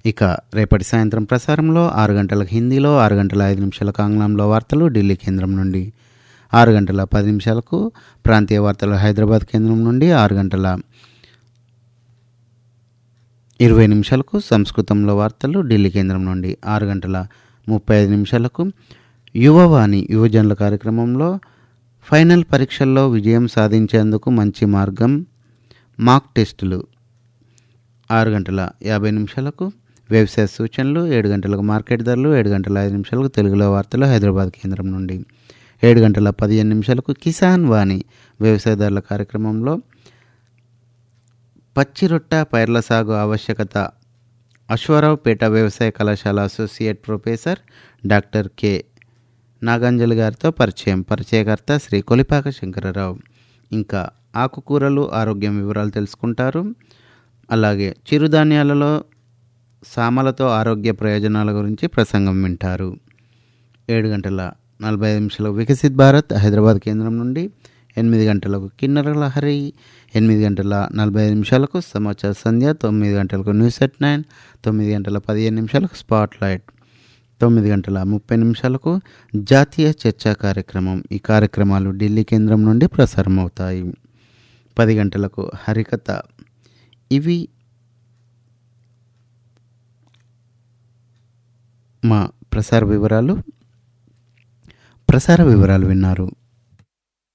ఇక రేపటి సాయంత్రం ప్రసారంలో ఆరు గంటలకు హిందీలో ఆరు గంటల ఐదు నిమిషాలకు ఆంగ్లంలో వార్తలు ఢిల్లీ కేంద్రం నుండి ఆరు గంటల పది నిమిషాలకు ప్రాంతీయ వార్తలు హైదరాబాద్ కేంద్రం నుండి ఆరు గంటల ఇరవై నిమిషాలకు సంస్కృతంలో వార్తలు ఢిల్లీ కేంద్రం నుండి ఆరు గంటల ముప్పై ఐదు నిమిషాలకు యువవాణి యువజనుల కార్యక్రమంలో ఫైనల్ పరీక్షల్లో విజయం సాధించేందుకు మంచి మార్గం మాక్ టెస్టులు ఆరు గంటల యాభై నిమిషాలకు వ్యవసాయ సూచనలు ఏడు గంటలకు మార్కెట్ ధరలు ఏడు గంటల ఐదు నిమిషాలకు తెలుగులో వార్తలు హైదరాబాద్ కేంద్రం నుండి ఏడు గంటల పదిహేను నిమిషాలకు కిసాన్ వాణి వ్యవసాయదారుల కార్యక్రమంలో పచ్చిరొట్ట పైర్ల సాగు ఆవశ్యకత అశ్వారావుపేట వ్యవసాయ కళాశాల associate professor doctor K Naganjali గారితో పరిచయం పరిచయకర్త శ్రీ కొలిపాక శంకరరావు ఇంకా ఆకుకూరలు ఆరోగ్యం వివరాలు తెలుసుకుంటారు అలాగే చిరుధాన్యాలలో సామలతో ఆరోగ్య ప్రయోజనాల గురించి ప్రసంగం వింటారు ఏడు గంటల నలభై ఐదు నిమిషాలకు వికసిత్ భారత్ హైదరాబాద్ కేంద్రం నుండి ఎనిమిది గంటలకు కిన్నెర లహరి ఎనిమిది గంటల నలభై ఐదు నిమిషాలకు సమాచార సంధ్య తొమ్మిది గంటలకు న్యూస్ ఎట్ నైన్ తొమ్మిది గంటల పదిహేను నిమిషాలకు స్పాట్ లైట్ తొమ్మిది గంటల ముప్పై నిమిషాలకు జాతీయ చర్చా కార్యక్రమం ఈ కార్యక్రమాలు ఢిల్లీ కేంద్రం నుండి ప్రసారం అవుతాయి పది గంటలకు హరికథ ఇవి మా ప్రసార వివరాలు ప్రసార వివరాలు విన్నారు